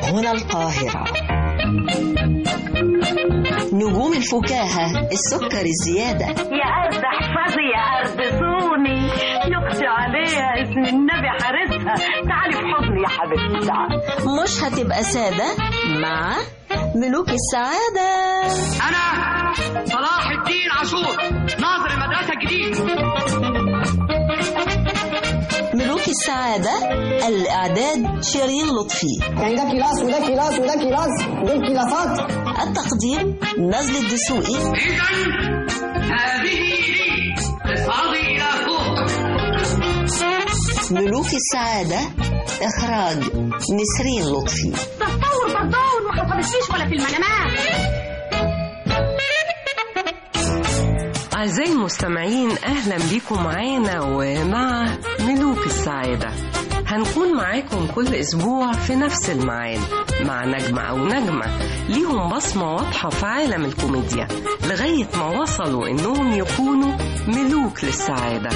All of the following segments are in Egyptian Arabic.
هنا القاهرة نجوم الفكاهة السكر الزيادة يا أرض احفظي يا أرض صوني يقسي عليها اسم النبي حارسها تعالي في حضني يا حبيبتي تعالي مش هتبقى سادة مع ملوك السعادة أنا صلاح الدين عاشور ناظر المدرسة الجديد ملوك السعادة الإعداد شيرين لطفي يعني ده كلاس وده كلاس وده كلاس دول كلاسات التقديم نزل الدسوقي إذا هذه لي اصعدي إلى فوق ملوك السعادة إخراج نسرين لطفي تطور بردون ما حصلتليش ولا في المنامات أعزائي المستمعين أهلا بيكم معانا ومع ملوك السعادة هنكون معاكم كل أسبوع في نفس الميعاد مع نجمة أو نجمة ليهم بصمة واضحة في عالم الكوميديا لغاية ما وصلوا إنهم يكونوا ملوك للسعادة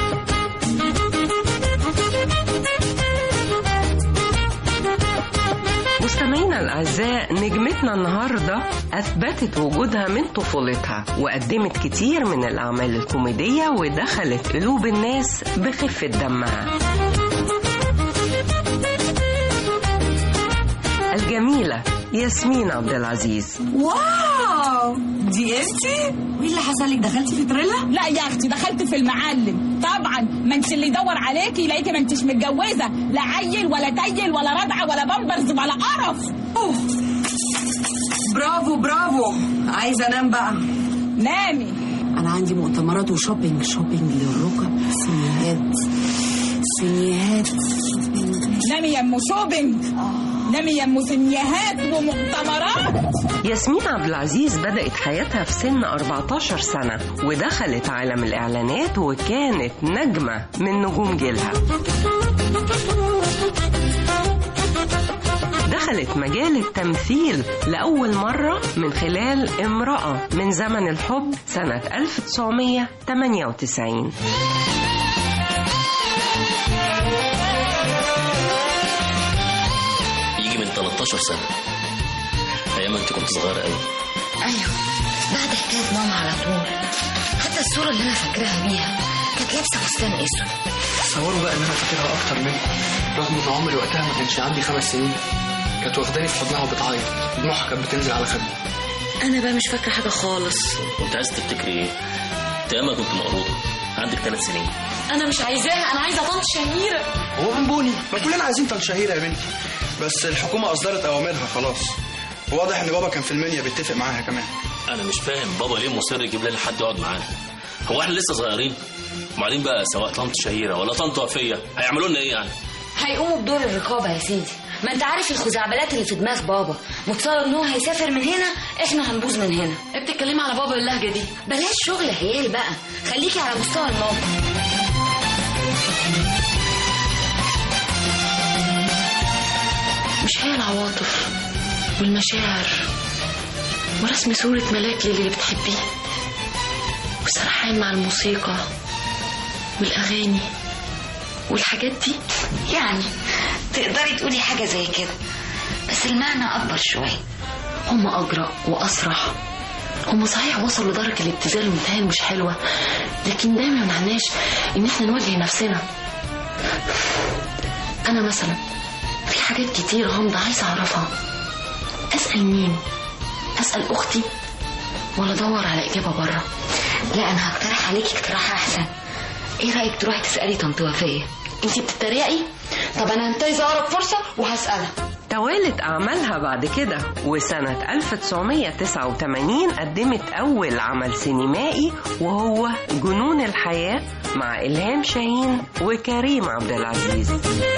مستمعينا الأعزاء نجمتنا النهاردة أثبتت وجودها من طفولتها وقدمت كتير من الأعمال الكوميدية ودخلت قلوب الناس بخفة دمها الجميلة ياسمين عبد العزيز واو دي انتي وايه اللي حصل لك دخلتي في تريلا لا يا اختي دخلت في المعلم طبعا ما انت اللي يدور عليكي يلاقيكي ما انتش متجوزه لا عيل ولا تيل ولا رضعه ولا بامبرز ولا قرف أوه. برافو برافو عايزه انام بقى نامي انا عندي مؤتمرات وشوبينج شوبينج للركب سينيهات سينيهات نامي يا ام شوبينج نامي يا ام سنيهات ومؤتمرات ياسمين عبد العزيز بدأت حياتها في سن 14 سنة ودخلت عالم الإعلانات وكانت نجمة من نجوم جيلها دخلت مجال التمثيل لأول مرة من خلال امرأة من زمن الحب سنة 1998 يجي من 13 سنة أيام أنت كنت صغيرة قوي ايوه بعد حكايه ماما على طول حتى الصوره اللي انا فاكراها بيها كانت لابسه فستان اسود تصوروا بقى ان انا فاكرها اكتر منكم رغم ان عمري وقتها ما كانش عندي خمس سنين كانت واخداني في حضنها وبتعيط دموعها كانت بتنزل على خدي انا بقى مش فاكره حاجه خالص وأنت عايز تفتكري إيه؟ أنت أيامها كنت مقروضة عندك ثلاث سنين انا مش عايزاها انا عايزه طنط شهيره هو من بوني ما كلنا عايزين طن شهيره يا بنتي بس الحكومه اصدرت اوامرها خلاص واضح ان بابا كان في المنيا بيتفق معاها كمان أنا مش فاهم بابا ليه مصر يجيب لنا حد يقعد معانا هو إحنا لسه صغيرين وبعدين بقى سواء طنط شهيرة ولا طنط وفية هيعملوا لنا إيه يعني؟ هيقوموا بدور الرقابه يا سيدي ما انت عارف الخزعبلات اللي في دماغ بابا متصور ان هو هيسافر من هنا احنا هنبوظ من هنا بتتكلمي على بابا باللهجه دي بلاش شغل عيال بقى خليكي على مستوى الموقف مش هي العواطف والمشاعر ورسم صورة ملاك للي بتحبيه والسرحان مع الموسيقى والأغاني والحاجات دي يعني تقدري تقولي حاجة زي كده بس المعنى أكبر شوية هم أجرأ وأسرع هم صحيح وصلوا لدرجة الابتذال والامتهان مش حلوة لكن ده ما معناش إن احنا نواجه نفسنا أنا مثلا في حاجات كتير غامضة عايزة أعرفها أسأل مين؟ أسأل أختي ولا أدور على إجابة بره؟ لا أنا هقترح عليكي اقتراح أحسن إيه رأيك تروحي تسألي طنط وفية؟ أنتي بتتريقي؟ طب أنا هنتهز أقرب فرصة وهسألها توالت أعمالها بعد كده وسنة 1989 قدمت أول عمل سينمائي وهو جنون الحياة مع إلهام شاهين وكريم عبد العزيز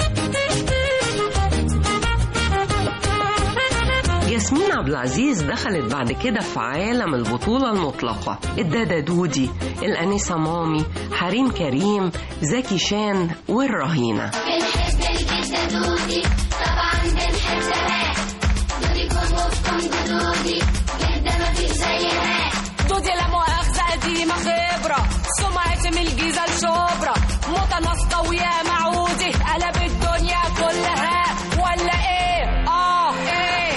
ياسمين عبد العزيز دخلت بعد كده في عالم البطولة المطلقة الدادا دودي الأنسة مامي حريم كريم زكي شان والرهينة بنحب الجدة دودي طبعا بنحبها دودي كون وفكم دودي جدة ما فيش زيها دودي لا مؤاخذة قديمة خبرة سمعت من الجيزة لشبرا متناسقة ويا معودي قلب الدنيا كلها ولا ايه؟ اه ايه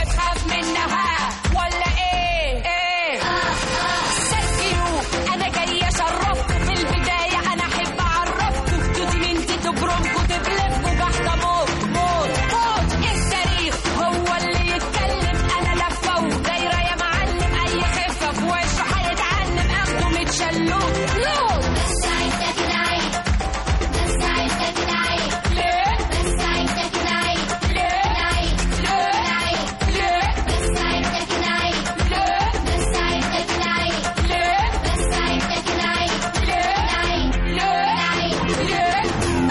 بتخاف منها ولا ايه ايه ثانك يو انا جايه اشرفكم في البدايه انا احب اعرفكم توتي منتي تبرمكم تبلفكم بحته موت موت موت التاريخ هو اللي يتكلم انا لفه ودايره يا معلم اي خفه في وشه هيتعلم اخده متشلوت لوت بس عايزة كده عيب بس عايزة كده عيب ليه بس عايزة كده عيب ليه عيب ليه عيب ليه بس عايزة كده عيب ليه بس عايزة كده عيب ليه بس عايزة كده عيب ليه عيب ليه ليه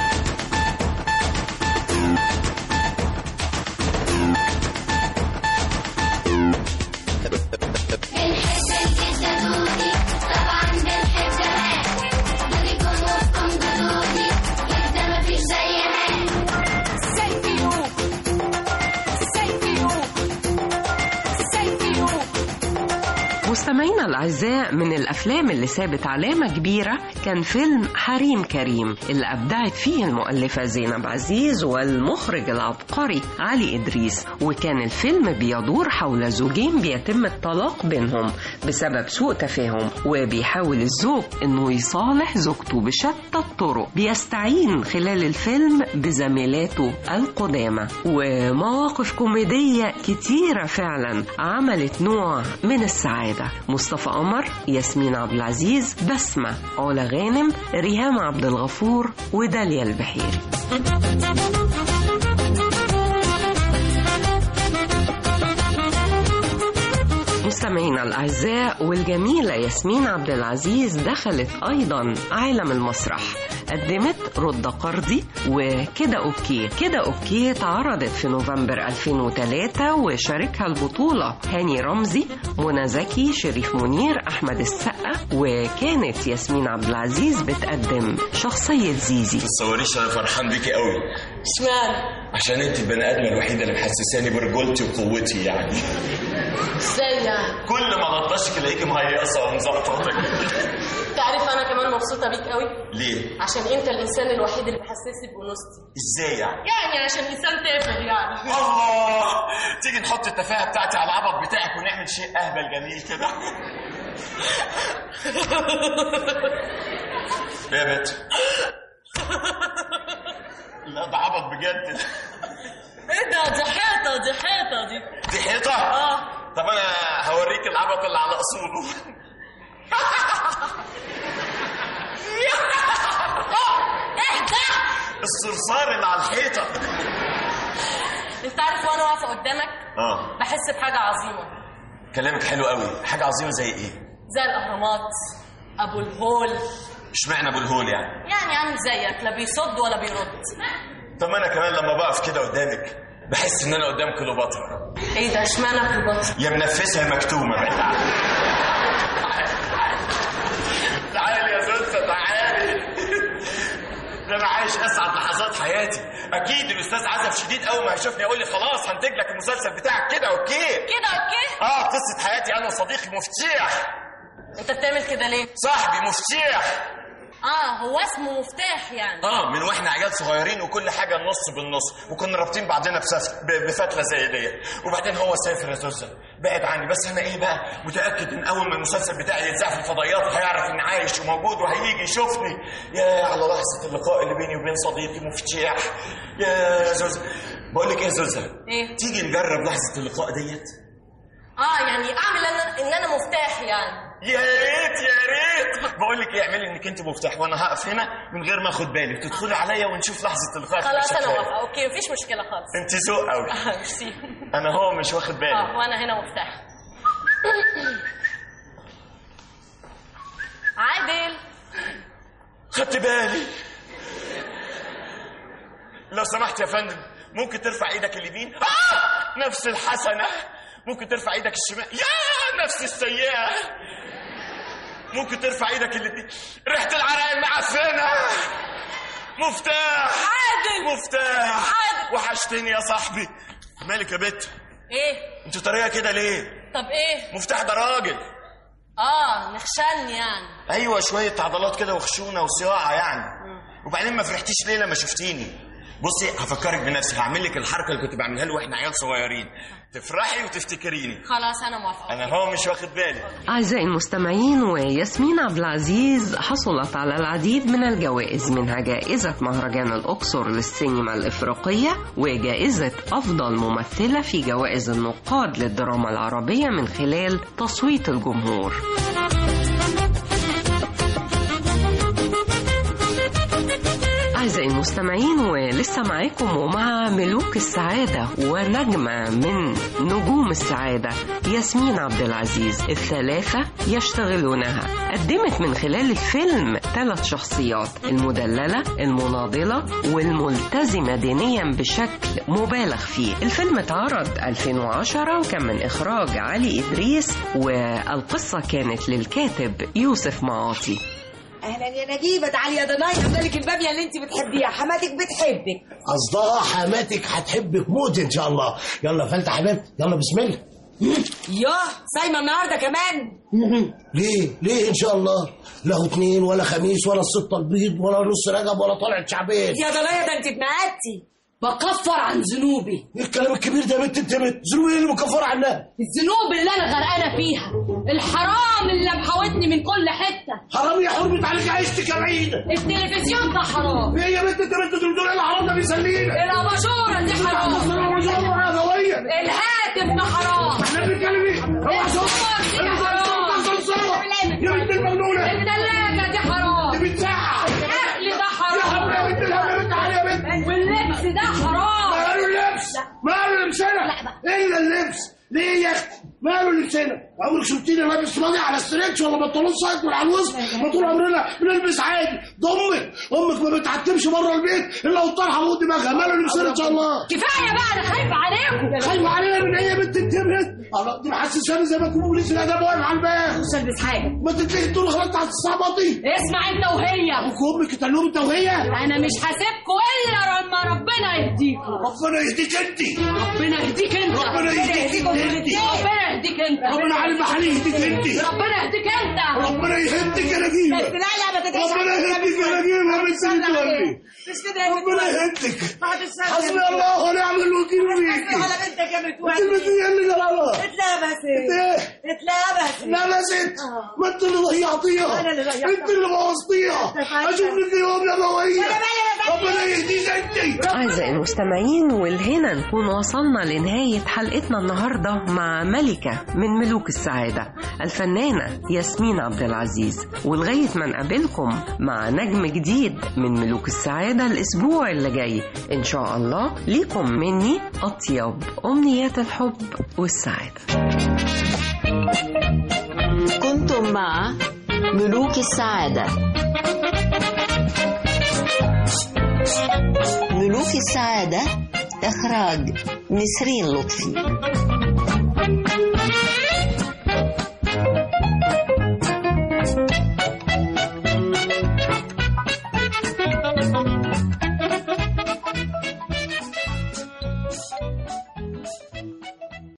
بنحب الجدة دودي طبعا بنحب كمان دوديكم وفكم جدودي جدة مفيش زيها Thank you. Thank you. Thank you. مستمعينا الأعزاء من الأفلام اللي سابت علامة كبيرة كان فيلم حريم كريم اللي أبدعت فيه المؤلفة زينب عزيز والمخرج العبقري علي إدريس وكان الفيلم بيدور حول زوجين بيتم الطلاق بينهم بسبب سوء تفاهم وبيحاول الزوج إنه يصالح زوجته بشتى الطرق بيستعين خلال الفيلم بزميلاته القدامى ومواقف كوميدية كتيرة فعلا عملت نوع من السعادة مصطفى قمر ياسمين عبد العزيز بسمة علا غانم ريهام عبد الغفور وداليا البحيري مستمعينا الأعزاء والجميلة ياسمين عبد العزيز دخلت أيضا عالم المسرح قدمت رد قرضي وكده أوكي كده أوكي اتعرضت في نوفمبر 2003 وشاركها البطولة هاني رمزي منى زكي شريف منير أحمد السقا وكانت ياسمين عبد العزيز بتقدم شخصية زيزي تصوريش انا فرحان بيكي قوي اشمعنى عشان انت البني ادمه الوحيده اللي محسساني برجولتي وقوتي يعني ازاي يعني كل ما غطاشك الاقيكي مهيصه ومزقططه تعرف انا كمان مبسوطه بيك قوي ليه؟ عشان انت الانسان الوحيد اللي بيحسسني بانوثتي ازاي يعني؟ يعني عشان انسان تافه يعني الله تيجي نحط التفاهه بتاعتي على العبط بتاعك ونعمل شيء اهبل جميل كده ايه يا بت؟ لا ده عبط بجد ايه ده دي حيطه دي حيطه دي دي حيطه؟ اه طب انا هوريك العبط اللي على اصوله ايه ده الصرصار اللي على الحيطه انت عارف وانا واقفه قدامك اه بحس بحاجه عظيمه كلامك حلو قوي حاجه عظيمه زي ايه زي الاهرامات ابو الهول اشمعنى ابو الهول يعني يعني عامل زيك لا بيصد ولا بيرد طب انا كمان لما بقف كده قدامك بحس ان انا قدام كليوباترا ايه ده اشمعنى كليوباترا يا منفسها يا مكتومه تعالي يا زلفة تعالي ده انا عايش اسعد لحظات حياتي اكيد الاستاذ عزف شديد اول ما هيشوفني يقول لي خلاص هنتج لك المسلسل بتاعك كده اوكي كده اوكي اه قصه حياتي انا وصديقي مفتاح انت بتعمل كده ليه صاحبي مفتاح اه هو اسمه مفتاح يعني اه من واحنا عيال صغيرين وكل حاجه النص بالنص وكنا رابطين بعضنا بسف... ب- بفتله زي ديت وبعدين هو سافر يا زوزة بعد عني بس انا ايه بقى متاكد ان اول ما المسلسل بتاعي يتذاع في الفضائيات هيعرف اني عايش وموجود وهيجي يشوفني يا على لحظه اللقاء اللي بيني وبين صديقي مفتاح يا زوزة بقول لك ايه يا زوزة ايه تيجي نجرب لحظه اللقاء ديت اه يعني اعمل انا ان انا مفتاح يعني يا ريت يا ريت بقول لك ايه اعملي انك انت مفتاح وانا هقف هنا من غير ما اخد بالي تدخلي عليا ونشوف لحظه اللقاء خلاص انا شكلها إيه. موافقه اوكي مفيش مشكله خالص انت ذوق قوي آه، ميرسي انا هو مش واخد بالي اه وانا هنا مفتاح عادل خدت بالي لو سمحت يا فندم ممكن ترفع ايدك اليمين آه! نفس الحسنة ممكن ترفع ايدك الشمال يا نفس السيئة ممكن ترفع ايدك الاتنين ريحة العرق المعفنة مفتاح عادل مفتاح عادل. وحشتني يا صاحبي مالك يا بت ايه انت طريقة كده ليه طب ايه مفتاح ده راجل اه نخشني يعني ايوه شويه عضلات كده وخشونه وصياعه يعني وبعدين ما فرحتيش ليه لما شفتيني بصي هفكرك بنفسي هعمل لك الحركه اللي كنت بعملها له واحنا عيال صغيرين تفرحي وتفتكريني خلاص انا موافقه انا هو مش واخد بالي أعزائي المستمعين وياسمين عبد العزيز حصلت على العديد من الجوائز منها جائزة مهرجان الأقصر للسينما الإفريقية وجائزة أفضل ممثلة في جوائز النقاد للدراما العربية من خلال تصويت الجمهور أعزائي المستمعين ولسه معاكم ومع ملوك السعادة ونجمة من نجوم السعادة ياسمين عبد العزيز الثلاثة يشتغلونها قدمت من خلال الفيلم ثلاث شخصيات المدللة المناضلة والملتزمة دينيا بشكل مبالغ فيه الفيلم اتعرض 2010 وكان من إخراج علي إدريس والقصة كانت للكاتب يوسف معاطي اهلا يا نجيبه تعالي يا ضناي لك الباميه اللي انت بتحبيها حماتك بتحبك قصدها حماتك هتحبك موت ان شاء الله يلا فلت حبيبتي يلا بسم الله ياه صايمه النهارده كمان ليه ليه ان شاء الله لا اتنين ولا خميس ولا الستة البيض ولا نص رجب ولا طلعة شعبين يا ضنايا ده انت اتنقدتي بكفر عن ذنوبي ايه الكلام الكبير ده يا بنت انت ذنوب ايه اللي مكفر عنها الذنوب اللي انا غرقانه فيها الحرام اللي محاوطني من كل حته حرام يا حرمة عليك عيشتك يا بعيدة التلفزيون ده حرام ايه يا بنت انت بنت دول دول الحرام ده بيسلينا الاباجوره دي حرام الاباجوره غوية الهاتف ده حرام احنا بنتكلم ايه؟ هو الصور دي حرام يا بنت المجنونة الثلاجه دي حرام دي بتزعق الاكل ده يا حرام يا حرام بنت الهبل يا بنت تعالي يا بنت واللبس ده حرام ماله اللبس ماله لبسنا الا اللبس ليه يا اختي ماله لبسنا عمرك شفتيني لابس ماضي على ستريتش ولا بنطلون سايد ولا على الوسط ما طول عمرنا بنلبس عادي ضمك امك ما بتعتمش بره البيت الا وطرحه فوق دماغها ماله لبسنا ان شاء الله كفايه بقى انا خايفه عليكم خايفه علينا من ايه يا بنت انتبهت الله دي محسساني زي ما يكون بوليس الاداب واقف على الباب مش البس حاجه ما تتلهي تقول خلاص على الصعبطي اسمع انت وهي ابوك وامك يتقلوا انت وهي انا مش هسيبكم الا لما ربنا يهديكم ربنا يهديك انت ربنا يهديك انت ربنا يهديك انت ربنا يهديك انت ربنا على محل يهديك انت ربنا يهديك انت ربنا يهديك يا نجيبه بس لا لا ما تدعيش ربنا يهديك يا نجيبه يا بنت اللي مش كده يا بنت ربنا يهديك بعد الشر حسبي الله ونعم الوكيل فيك على بنتك يا انت البنت اللي جرالها اتلبست ايه اتلبست لبست ما انت اللي ضيعتيها أنا اللي ضيعتها. انت اللي بوظتيها اشوف لك يوم يا بويه أنا مالي يا بنتي؟ ربنا يهديك انت أعزائي المستمعين والهنا نكون وصلنا لنهاية حلقتنا النهاردة مع ملكة من ملوك السعادة الفنانة ياسمين عبد العزيز ولغاية ما نقابلكم مع نجم جديد من ملوك السعادة الأسبوع اللي جاي إن شاء الله ليكم مني أطيب أمنيات الحب والسعادة كنتم مع ملوك السعادة ملوك السعادة إخراج نسرين لطفي